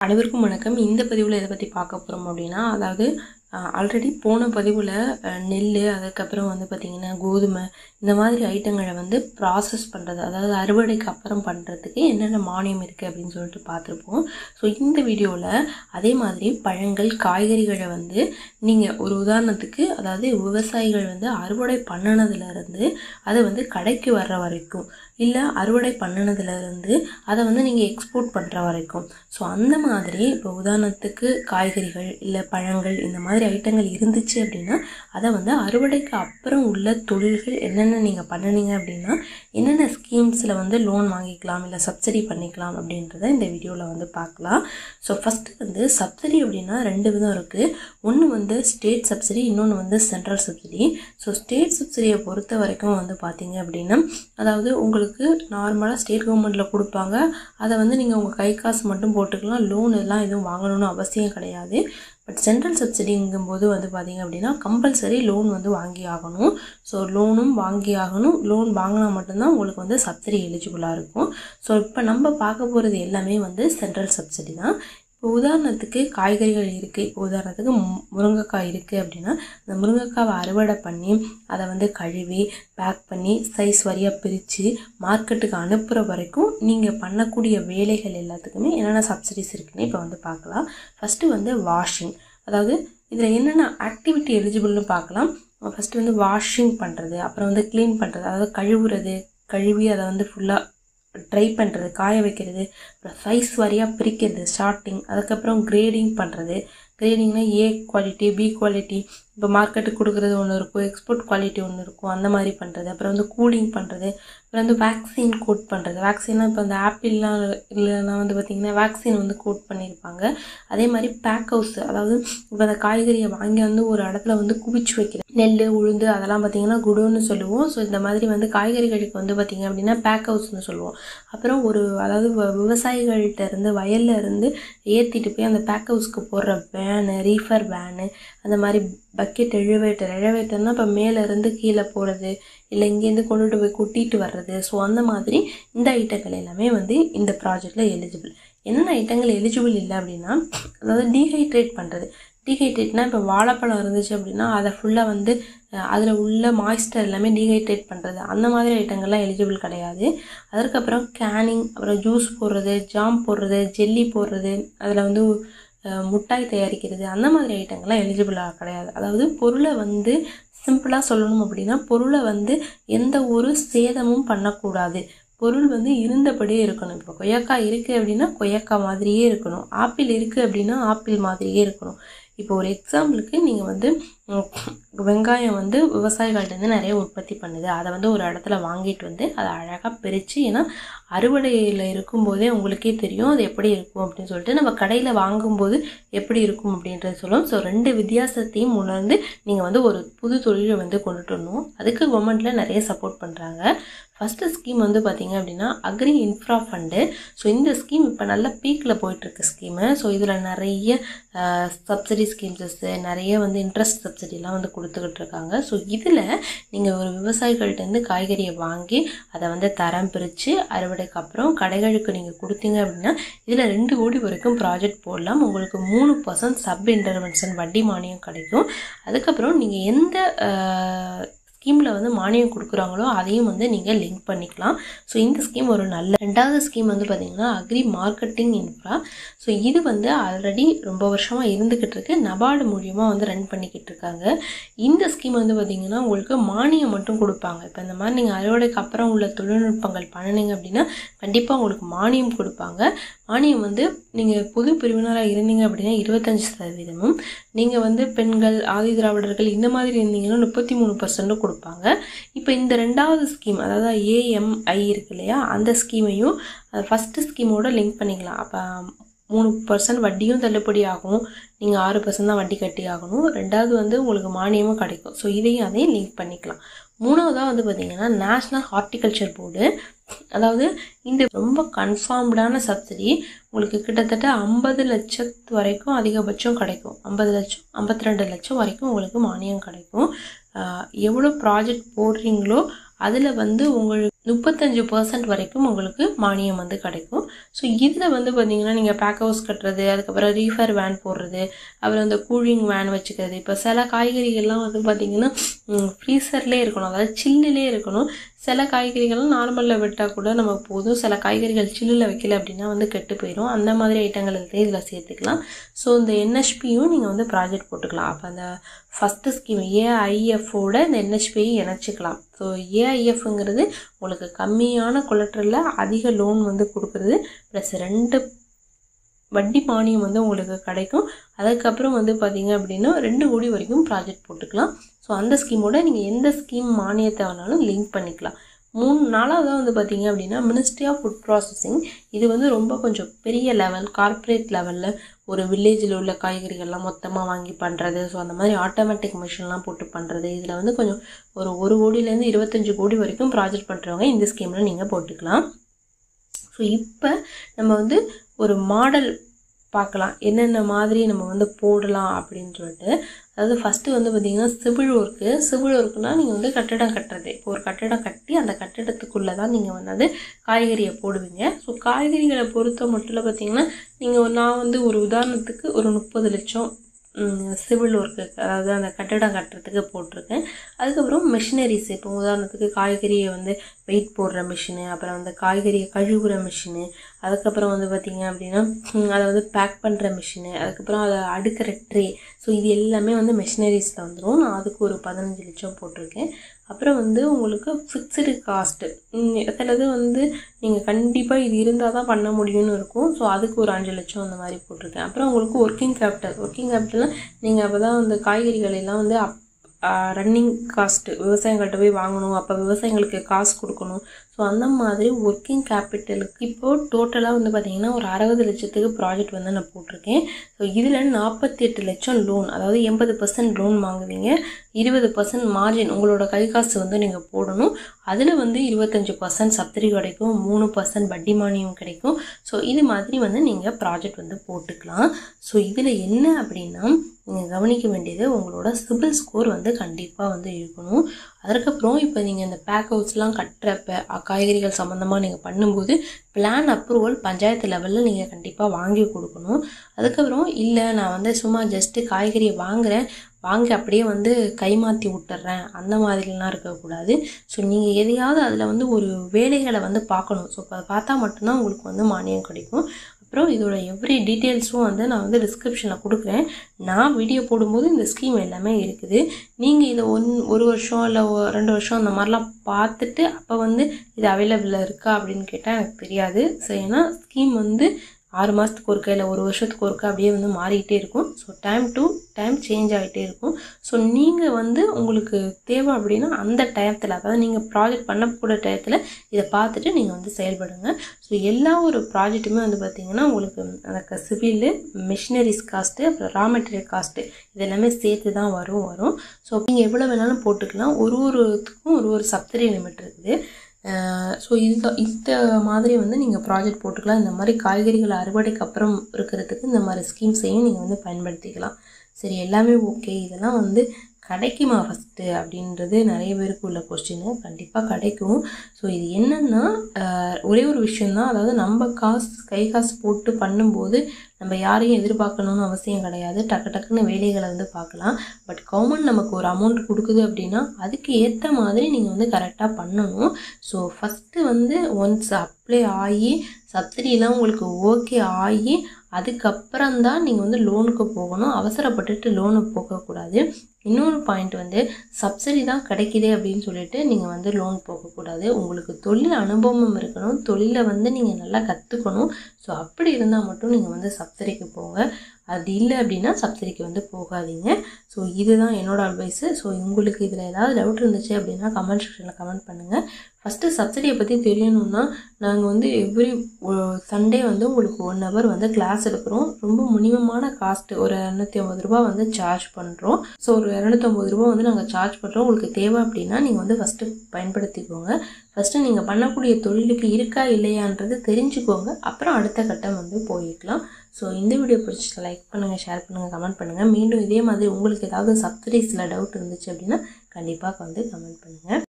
அனைவருக்கும் வணக்கம் இந்த பதிவில் எதை பற்றி பார்க்க போகிறோம் அப்படின்னா அதாவது ஆல்ரெடி போன பதிவில் நெல் அதுக்கப்புறம் வந்து பார்த்திங்கன்னா கோதுமை இந்த மாதிரி ஐட்டங்களை வந்து ப்ராசஸ் பண்ணுறது அதாவது அறுவடைக்கு அப்புறம் பண்ணுறதுக்கு என்னென்ன மானியம் இருக்குது அப்படின்னு சொல்லிட்டு பார்த்துருப்போம் ஸோ இந்த வீடியோவில் அதே மாதிரி பழங்கள் காய்கறிகளை வந்து நீங்கள் ஒரு உதாரணத்துக்கு அதாவது விவசாயிகள் வந்து அறுவடை பண்ணினதுலேருந்து அதை வந்து கடைக்கு வர்ற வரைக்கும் இல்லை அறுவடை பண்ணினதுலேருந்து அதை வந்து நீங்கள் எக்ஸ்போர்ட் பண்ணுற வரைக்கும் ஸோ அந்த மாதிரி இப்போ உதாரணத்துக்கு காய்கறிகள் இல்லை பழங்கள் இந்த மாதிரி ஐட்டங்கள் இருந்துச்சு அப்படின்னா அதை வந்து அறுவடைக்கு அப்புறம் உள்ள தொழில்கள் என்னென்ன நீங்கள் பண்ணினீங்க அப்படின்னா என்னென்ன ஸ்கீம்ஸில் வந்து லோன் வாங்கிக்கலாம் இல்லை சப்சிடி பண்ணிக்கலாம் அப்படின்றத இந்த வீடியோவில் வந்து பார்க்கலாம் ஸோ ஃபஸ்ட்டு வந்து சப்சிடி அப்படின்னா ரெண்டு விதம் இருக்குது ஒன்று வந்து ஸ்டேட் சப்சிடி இன்னொன்று வந்து சென்ட்ரல் சப்சிடி ஸோ ஸ்டேட் சப்சிடியை பொறுத்த வரைக்கும் வந்து பார்த்தீங்க அப்படின்னா அதாவது உங்களுக்கு நார்மலாக ஸ்டேட் கவர்மெண்ட்டில் கொடுப்பாங்க அதை வந்து நீங்கள் உங்கள் கை காசு மட்டும் போட்டுக்கலாம் லோன் எல்லாம் எதுவும் வாங்கணும்னு அவசியம் கிடையாது பட் சென்ட்ரல் சப்சிடிங்கும்போது வந்து பார்த்திங்க அப்படின்னா கம்பல்சரி லோன் வந்து வாங்கி ஆகணும் ஸோ லோனும் வாங்கி ஆகணும் லோன் வாங்கினா மட்டும்தான் உங்களுக்கு வந்து சப்சிடி எலிஜிபிளாக இருக்கும் ஸோ இப்போ நம்ம பார்க்க போகிறது எல்லாமே வந்து சென்ட்ரல் சப்சிடி தான் இப்போ உதாரணத்துக்கு காய்கறிகள் இருக்குது இப்போ உதாரணத்துக்கு மு- முருங்கைக்காய் இருக்குது அப்படின்னா அந்த முருங்கைக்காவை அறுவடை பண்ணி அதை வந்து கழுவி பேக் பண்ணி சைஸ் வரியாக பிரித்து மார்க்கெட்டுக்கு அனுப்புகிற வரைக்கும் நீங்கள் பண்ணக்கூடிய வேலைகள் எல்லாத்துக்குமே என்னென்ன சப்சிடிஸ் இருக்குன்னு இப்போ வந்து பார்க்கலாம் ஃபஸ்ட்டு வந்து வாஷிங் அதாவது இதில் என்னென்ன ஆக்டிவிட்டி எலிஜிபிள்னு பார்க்கலாம் ஃபஸ்ட்டு வந்து வாஷிங் பண்ணுறது அப்புறம் வந்து க்ளீன் பண்ணுறது அதாவது கழுவுறது கழுவி அதை வந்து ஃபுல்லாக ட்ரை பண்ணுறது காய வைக்கிறது அப்புறம் சைஸ் வாரியாக பிரிக்கிறது ஸ்டார்டிங் அதுக்கப்புறம் கிரேடிங் பண்ணுறது கிரேடிங்னா ஏ குவாலிட்டி பி குவாலிட்டி இப்போ மார்க்கெட்டுக்கு கொடுக்குறது ஒன்று இருக்கும் எக்ஸ்போர்ட் குவாலிட்டி ஒன்று இருக்கும் அந்த மாதிரி பண்ணுறது அப்புறம் வந்து கூலிங் பண்ணுறது அப்புறம் வந்து வேக்சின் கோட் பண்ணுறது வேக்சின்லாம் இப்போ அந்த ஆப்பிள்லாம் இல்லைன்னா வந்து பார்த்திங்கன்னா வேக்சின் வந்து கோட் பண்ணியிருப்பாங்க அதே மாதிரி பேக் ஹவுஸ் அதாவது இப்போ அந்த காய்கறியை வாங்கி வந்து ஒரு இடத்துல வந்து குவிச்சு வைக்கிறது நெல் உளுந்து அதெல்லாம் பார்த்திங்கன்னா குடோன்னு சொல்லுவோம் ஸோ இந்த மாதிரி வந்து காய்கறிகளுக்கு வந்து பார்த்திங்க அப்படின்னா பேக் ஹவுஸ்னு சொல்லுவோம் அப்புறம் ஒரு அதாவது வ- விவசாயிகள்கிட்ட இருந்து வயல்ல இருந்து ஏற்றிட்டு போய் அந்த பேக் ஹவுஸ்க்கு போடுற வேனு ரீஃபர் வேனு அந்த மாதிரி பக்கெட் எழுவேட்டர் எழவேட்டர்னா இப்போ மேலே இருந்து கீழே போகிறது இல்லை இங்கேருந்து கொண்டுட்டு போய் கொட்டிட்டு வர்றது ஸோ அந்த மாதிரி இந்த ஐட்டங்கள் எல்லாமே வந்து இந்த ப்ராஜெக்டில் எலிஜிபிள் என்னென்ன ஐட்டங்கள் எலிஜிபிள் இல்லை அப்படின்னா அதாவது டீஹைட்ரேட் பண்ணுறது டீஹைட்ரேட்னா இப்போ வாழைப்பழம் இருந்துச்சு அப்படின்னா அதை ஃபுல்லாக வந்து அதில் உள்ள மாய்ஸ்டர் எல்லாமே டீஹைட்ரேட் பண்ணுறது அந்த மாதிரி ஐட்டங்கள்லாம் எலிஜிபிள் கிடையாது அதற்கப்புறம் கேனிங் அப்புறம் ஜூஸ் போடுறது ஜாம் போடுறது ஜெல்லி போடுறது அதில் வந்து அஹ், முட்டாய் தயாரிக்கிறது அந்த மாதிரி ஐட்டங்கள்லாம் எலிஜிபிளாக கிடையாது அதாவது பொருளை வந்து சிம்பிளாக சொல்லணும் அப்படின்னா பொருளை வந்து எந்த ஒரு சேதமும் பண்ணக்கூடாது பொருள் வந்து இருந்தபடியே இருக்கணும் இப்போ கொய்யாக்காய் இருக்குது அப்படின்னா கொய்யாக்காய் மாதிரியே இருக்கணும் ஆப்பிள் இருக்குது அப்படின்னா ஆப்பிள் மாதிரியே இருக்கணும் இப்போ ஒரு எக்ஸாம்பிளுக்கு நீங்கள் வந்து உம், வெங்காயம் வந்து விவசாயிகள்ட்டேருந்து நிறைய உற்பத்தி பண்ணுது அதை வந்து ஒரு இடத்துல வாங்கிட்டு வந்து அதை அழகாக பிரித்து ஏன்னா அறுவடையில் இருக்கும்போதே உங்களுக்கே தெரியும் அது எப்படி இருக்கும் அப்படின்னு சொல்லிட்டு நம்ம கடையில் வாங்கும்போது எப்படி இருக்கும் அப்படின்றது சொல்லுவோம் ஸோ ரெண்டு வித்தியாசத்தையும் உணர்ந்து நீங்கள் வந்து ஒரு புது தொழிலை வந்து கொண்டுட்டு வரணும் அதுக்கு கவர்மெண்ட்டில் நிறைய சப்போர்ட் பண்ணுறாங்க ஃபஸ்ட்டு ஸ்கீம் வந்து பார்த்தீங்க அப்படின்னா அக்ரி இன்ஃப்ரா ஃபண்டு ஸோ இந்த ஸ்கீம் இப்போ நல்ல பீக்கில் போயிட்டுருக்கு ஸ்கீமு ஸோ இதில் நிறைய சப்சிடி ஸ்கீம்ஸஸ்ஸு நிறைய வந்து இன்ட்ரெஸ்ட் சப்சிடிலாம் வந்து கொடுத்துக்கிட்டு இருக்காங்க ஸோ இதில் நீங்கள் ஒரு விவசாயிகள்ட்டேருந்து காய்கறியை வாங்கி அதை வந்து தரம் பிரித்து அறுவடைக்கு அப்புறம் கடைகளுக்கு நீங்கள் கொடுத்தீங்க அப்படின்னா இதில் ரெண்டு கோடி வரைக்கும் ப்ராஜெக்ட் போடலாம் உங்களுக்கு மூணு பர்சன்ட் சப் இன்டர்வென்ஷன் வட்டி மானியம் கிடைக்கும் அதுக்கப்புறம் நீங்கள் எந்த ஸ்கீமில் வந்து மானியம் கொடுக்குறாங்களோ அதையும் வந்து நீங்கள் லிங்க் பண்ணிக்கலாம் ஸோ இந்த ஸ்கீம் ஒரு நல்ல ரெண்டாவது ஸ்கீம் வந்து பார்த்தீங்கன்னா அக்ரி மார்க்கெட்டிங் இன்ஃப்ரா ஸோ இது வந்து ஆல்ரெடி ரொம்ப வருஷமாக இருந்துக்கிட்டு இருக்கு நபார்டு மூலியமாக வந்து ரன் பண்ணிக்கிட்டு இருக்காங்க இந்த ஸ்கீம் வந்து பார்த்தீங்கன்னா உங்களுக்கு மானியம் மட்டும் கொடுப்பாங்க இப்போ இந்த மாதிரி நீங்கள் அறுவடைக்கு அப்புறம் உள்ள தொழில்நுட்பங்கள் பண்ணினீங்க அப்படின்னா கண்டிப்பாக உங்களுக்கு மானியம் கொடுப்பாங்க மானியம் வந்து நீங்கள் பொது பிரிவினராக இருந்தீங்க அப்படின்னா இருபத்தஞ்சி சதவீதமும் நீங்கள் வந்து பெண்கள் ஆதி திராவிடர்கள் இந்த மாதிரி இருந்தீங்கன்னா முப்பத்தி மூணு பர்சன்ட்டும் கொடுப்பாங்க இப்போ இந்த ரெண்டாவது ஸ்கீம் அதாவது ஏஎம்ஐ இருக்கு இல்லையா அந்த ஸ்கீமையும் ஃபஸ்ட்டு ஸ்கீமோட லிங்க் பண்ணிக்கலாம் அப்போ மூணு பர்சன்ட் வட்டியும் தள்ளுபடி ஆகும் நீங்கள் ஆறு பர்சன்ட் தான் வட்டி கட்டி ஆகணும் ரெண்டாவது வந்து உங்களுக்கு மானியமும் கிடைக்கும் ஸோ இதையும் அதையும் லிங்க் பண்ணிக்கலாம் மூணாவதாக வந்து பார்த்தீங்கன்னா நேஷ்னல் ஹார்ட்டிகல்ச்சர் போர்டு அதாவது இந்த ரொம்ப கன்ஃபார்ம்டான சப்சிடி உங்களுக்கு கிட்டத்தட்ட ஐம்பது லட்சத்து வரைக்கும் அதிகபட்சம் கிடைக்கும் ஐம்பது லட்சம் ஐம்பத்தி ரெண்டு லட்சம் வரைக்கும் உங்களுக்கு மானியம் கிடைக்கும் ஆஹ் எவ்வளோ ப்ராஜெக்ட் போடுறீங்களோ அதில் வந்து உங்களுக்கு முப்பத்தஞ்சு பர்சன்ட் வரைக்கும் உங்களுக்கு மானியம் வந்து கிடைக்கும் ஸோ இதில் வந்து பார்த்தீங்கன்னா நீங்கள் பேக் ஹவுஸ் கட்டுறது அதுக்கப்புறம் ரீஃபர் வேன் போடுறது அப்புறம் இந்த கூலிங் வேன் வச்சுக்கிறது இப்போ சில காய்கறிகள்லாம் வந்து பார்த்தீங்கன்னா ஃப்ரீசர்லேயே இருக்கணும் அதாவது சில்லுலே இருக்கணும் சில காய்கறிகள்லாம் நார்மலில் விட்டால் கூட நமக்கு போதும் சில காய்கறிகள் சில்லில் வைக்கல அப்படின்னா வந்து கெட்டு போயிடும் அந்த மாதிரி ஐட்டங்கள் எடுத்து இதில் சேர்த்துக்கலாம் ஸோ இந்த என்எஸ்பியும் நீங்கள் வந்து ப்ராஜெக்ட் போட்டுக்கலாம் அப்போ அந்த ஃபஸ்ட்டு ஸ்கீம் ஏஐஎஃபோட இந்த என்எஸ்பியை இணைச்சிக்கலாம் ஸோ ஏஐஎஃப்ங்கிறது உங்களுக்கு கம்மியான கொலட்ரலில் அதிக லோன் வந்து கொடுக்குறது ப்ளஸ் ரெண்டு வட்டி மானியம் வந்து உங்களுக்கு கிடைக்கும் அதுக்கப்புறம் வந்து பார்த்தீங்க அப்படின்னா ரெண்டு கோடி வரைக்கும் ப்ராஜெக்ட் போட்டுக்கலாம் ஸோ அந்த ஸ்கீமோட நீங்கள் எந்த ஸ்கீம் மானியத்தை வேணாலும் லிங்க் பண்ணிக்கலாம் மூணு நாலாவதாக வந்து பார்த்தீங்க அப்படின்னா மினிஸ்ட்ரி ஆஃப் ஃபுட் ப்ராசஸிங் இது வந்து ரொம்ப கொஞ்சம் பெரிய லெவல் கார்ப்பரேட் லெவலில் ஒரு வில்லேஜில் உள்ள காய்கறிகள்லாம் மொத்தமாக வாங்கி பண்ணுறது ஸோ அந்த மாதிரி ஆட்டோமேட்டிக் மிஷின்லாம் போட்டு பண்ணுறது இதில் வந்து கொஞ்சம் ஒரு ஒரு கோடியிலேருந்து இருபத்தஞ்சு கோடி வரைக்கும் ப்ராஜெக்ட் பண்ணுறவங்க இந்த ஸ்கீமில் நீங்கள் போட்டுக்கலாம் ஸோ இப்போ நம்ம வந்து ஒரு மாடல் பார்க்கலாம் என்னென்ன மாதிரி நம்ம வந்து போடலாம் அப்படின்னு சொல்லிட்டு அதாவது ஃபஸ்ட்டு வந்து பார்த்திங்கன்னா சிவில் ஒர்க்கு சிவில் ஒர்க்குனால் நீங்கள் வந்து கட்டடம் கட்டுறது இப்போ ஒரு கட்டடம் கட்டி அந்த கட்டடத்துக்குள்ளே தான் நீங்கள் வந்து அது காய்கறியை போடுவீங்க ஸோ காய்கறிகளை பொறுத்த மட்டும் பார்த்திங்கன்னா நீங்கள் நான் வந்து ஒரு உதாரணத்துக்கு ஒரு முப்பது லட்சம் சிவில் ஒர்க்கு அதாவது அந்த கட்டடம் கட்டுறதுக்கு போட்டிருக்கேன் அதுக்கப்புறம் மிஷினரிஸ் இப்போ உதாரணத்துக்கு காய்கறியை வந்து வெயிட் போடுற மிஷினு அப்புறம் வந்து காய்கறியை கழுவுற மிஷினு அதுக்கப்புறம் வந்து பார்த்திங்க அப்படின்னா அதை வந்து பேக் பண்ணுற மிஷினு அதுக்கப்புறம் அதை அடுக்கிற ட்ரே ஸோ இது எல்லாமே வந்து மிஷினரிஸில் வந்துடும் நான் அதுக்கு ஒரு பதினஞ்சு லட்சம் போட்டிருக்கேன் அப்புறம் வந்து உங்களுக்கு ஃபிக்ஸ்டு காஸ்ட்டு சிலது வந்து நீங்கள் கண்டிப்பாக இது இருந்தால் தான் பண்ண முடியும்னு இருக்கும் ஸோ அதுக்கு ஒரு அஞ்சு லட்சம் அந்த மாதிரி போட்டிருக்கேன் அப்புறம் உங்களுக்கு ஒர்க்கிங் கேபிட்டல் ஒர்க்கிங் கேபிட்டல்னால் நீங்கள் அப்போ தான் அந்த காய்கறிகள் எல்லாம் வந்து அப் ரன்னிங் காஸ்ட்டு விவசாயிகள்கிட்ட போய் வாங்கணும் அப்போ விவசாயிங்களுக்கு காசு கொடுக்கணும் ஸோ அந்த மாதிரி ஒர்க்கிங் கேபிட்டலுக்கு இப்போது டோட்டலாக வந்து பார்த்திங்கன்னா ஒரு அறுபது லட்சத்துக்கு ப்ராஜெக்ட் வந்து நான் போட்டிருக்கேன் ஸோ இதில் நாற்பத்தி எட்டு லட்சம் லோன் அதாவது எண்பது பர்சன்ட் லோன் வாங்குவீங்க இருபது பர்சன்ட் மார்ஜின் உங்களோட கை காசு வந்து நீங்கள் போடணும் அதில் வந்து இருபத்தஞ்சி பர்சன்ட் சப்சிடி கிடைக்கும் மூணு பர்சன்ட் வட்டி மானியம் கிடைக்கும் ஸோ இது மாதிரி வந்து நீங்கள் ப்ராஜெக்ட் வந்து போட்டுக்கலாம் ஸோ இதில் என்ன அப்படின்னா நீங்கள் கவனிக்க வேண்டியது உங்களோட சிபில் ஸ்கோர் வந்து கண்டிப்பாக வந்து இருக்கணும் அதுக்கப்புறம் இப்போ நீங்கள் இந்த பேக் ஹவுஸ்லாம் கட்டுறப்ப காய்கறிகள் சம்மந்தமாக நீங்கள் பண்ணும்போது பிளான் அப்ரூவல் பஞ்சாயத்து லெவலில் நீங்கள் கண்டிப்பாக வாங்கி கொடுக்கணும் அதுக்கப்புறம் இல்லை நான் வந்து சும்மா ஜஸ்ட்டு காய்கறியை வாங்குகிறேன் வாங்கி அப்படியே வந்து கைமாற்றி விட்டுறேன் அந்த மாதிரிலாம் இருக்கக்கூடாது ஸோ நீங்கள் எதையாவது அதில் வந்து ஒரு வேலைகளை வந்து பார்க்கணும் ஸோ அதை பார்த்தா மட்டும்தான் உங்களுக்கு வந்து மானியம் கிடைக்கும் அப்புறம் இதோட எவ்ரி டீட்டெயில்ஸும் வந்து நான் வந்து டிஸ்கிரிப்ஷனில் கொடுக்குறேன் நான் வீடியோ போடும்போது இந்த ஸ்கீம் எல்லாமே இருக்குது நீங்கள் இதை ஒன் ஒரு வருஷம் இல்லை ரெண்டு வருஷம் அந்த மாதிரிலாம் பார்த்துட்டு அப்போ வந்து இது அவைலபிளாக இருக்கா அப்படின்னு கேட்டால் எனக்கு தெரியாது ஸோ ஏன்னா ஸ்கீம் வந்து ஆறு மாதத்துக்கு ஒருக்கா இல்லை ஒரு வருஷத்துக்கு ஒருக்கா அப்படியே வந்து மாறிக்கிட்டே இருக்கும் so time to time change ஆகிட்டே இருக்கும் ஸோ நீங்கள் வந்து உங்களுக்கு தேவை அப்படின்னா அந்த டயத்தில் அதாவது நீங்கள் ப்ராஜெக்ட் பண்ணக்கூடிய டயத்தில் இதை பார்த்துட்டு நீங்கள் வந்து செயல்படுங்க ஸோ எல்லா ஒரு ப்ராஜெக்ட்டுமே வந்து பார்த்திங்கன்னா உங்களுக்கு அந்த சிவிலு மிஷினரிஸ் காஸ்ட்டு அப்புறம் ரா மெட்டீரியல் காஸ்ட்டு இது எல்லாமே சேர்த்து தான் வரும் வரும் ஸோ நீங்கள் எவ்வளோ வேணாலும் போட்டுக்கலாம் ஒரு ஒருத்துக்கும் ஒரு ஒரு சப்சிடி லிமிட் இருக்குது ஸோ இது இந்த மாதிரி வந்து நீங்கள் ப்ராஜெக்ட் போட்டுக்கலாம் இந்த மாதிரி காய்கறிகள் அறுவடைக்கு அப்புறம் இருக்கிறதுக்கு இந்த மாதிரி ஸ்கீம்ஸையும் நீங்கள் வந்து பயன்படுத்திக்கலாம் சரி எல்லாமே ஓகே இதெல்லாம் வந்து கிடைக்குமா ஃபஸ்ட்டு அப்படின்றது நிறைய பேருக்கு உள்ள கொஸ்டின் கண்டிப்பாக கிடைக்கும் ஸோ இது என்னென்னா ஒரே ஒரு விஷயந்தான் அதாவது நம்ம காசு கை காசு போட்டு பண்ணும்போது நம்ம யாரையும் எதிர்பார்க்கணும்னு அவசியம் கிடையாது டக்கு டக்குன்னு வேலைகளை வந்து பார்க்கலாம் பட் கவர்மெண்ட் நமக்கு ஒரு அமௌண்ட் கொடுக்குது அப்படின்னா அதுக்கு ஏற்ற மாதிரி நீங்கள் வந்து கரெக்டாக பண்ணணும் ஸோ ஃபஸ்ட்டு வந்து ஒன்ஸ் அப்ளை ஆகி சப்சிடிலாம் உங்களுக்கு ஓகே ஆகி அதுக்கப்புறம் தான் நீங்கள் வந்து லோனுக்கு போகணும் அவசரப்பட்டுட்டு லோனுக்கு போகக்கூடாது இன்னொரு பாயிண்ட் வந்து சப்சிடி தான் கிடைக்குதே அப்படின்னு சொல்லிட்டு நீங்கள் வந்து லோன் போகக்கூடாது உங்களுக்கு தொழில் அனுபவம் இருக்கணும் தொழிலை வந்து நீங்கள் நல்லா கற்றுக்கணும் ஸோ அப்படி இருந்தால் மட்டும் நீங்கள் வந்து சப்சிடிக்கு போங்க அது இல்லை அப்படின்னா சப்சிடிக்கு வந்து போகாதீங்க ஸோ இதுதான் என்னோடய அட்வைஸு ஸோ உங்களுக்கு இதில் ஏதாவது டவுட் இருந்துச்சு அப்படின்னா கமெண்ட் செக்ஷனில் கமெண்ட் பண்ணுங்கள் ஃபஸ்ட்டு சப்சிடியை பற்றி தெரியணும்னா நாங்கள் வந்து எவ்ரி சண்டே வந்து உங்களுக்கு ஒன் ஹவர் வந்து கிளாஸ் எடுக்கிறோம் ரொம்ப மினிமமான காஸ்ட்டு ஒரு இரநூத்தி ஐம்பது ரூபா வந்து சார்ஜ் பண்ணுறோம் ஸோ ஒரு இரநூத்தம்பது ரூபா வந்து நாங்கள் சார்ஜ் பண்ணுறோம் உங்களுக்கு தேவை அப்படின்னா நீங்கள் வந்து ஃபஸ்ட்டு பயன்படுத்திக்கோங்க ஃபஸ்ட்டு நீங்கள் பண்ணக்கூடிய தொழிலுக்கு இருக்கா இல்லையான்றது தெரிஞ்சுக்கோங்க அப்புறம் அடுத்த கட்டம் வந்து போயிக்கலாம் ஸோ இந்த வீடியோ பிடிச்சி லைக் பண்ணுங்கள் ஷேர் பண்ணுங்கள் கமெண்ட் பண்ணுங்கள் மீண்டும் இதே மாதிரி உங்களுக்கு ஏதாவது சப்சிடிஸில் டவுட் இருந்துச்சு அப்படின்னா கண்டிப்பாக வந்து கமெண்ட் பண்ணுங்கள்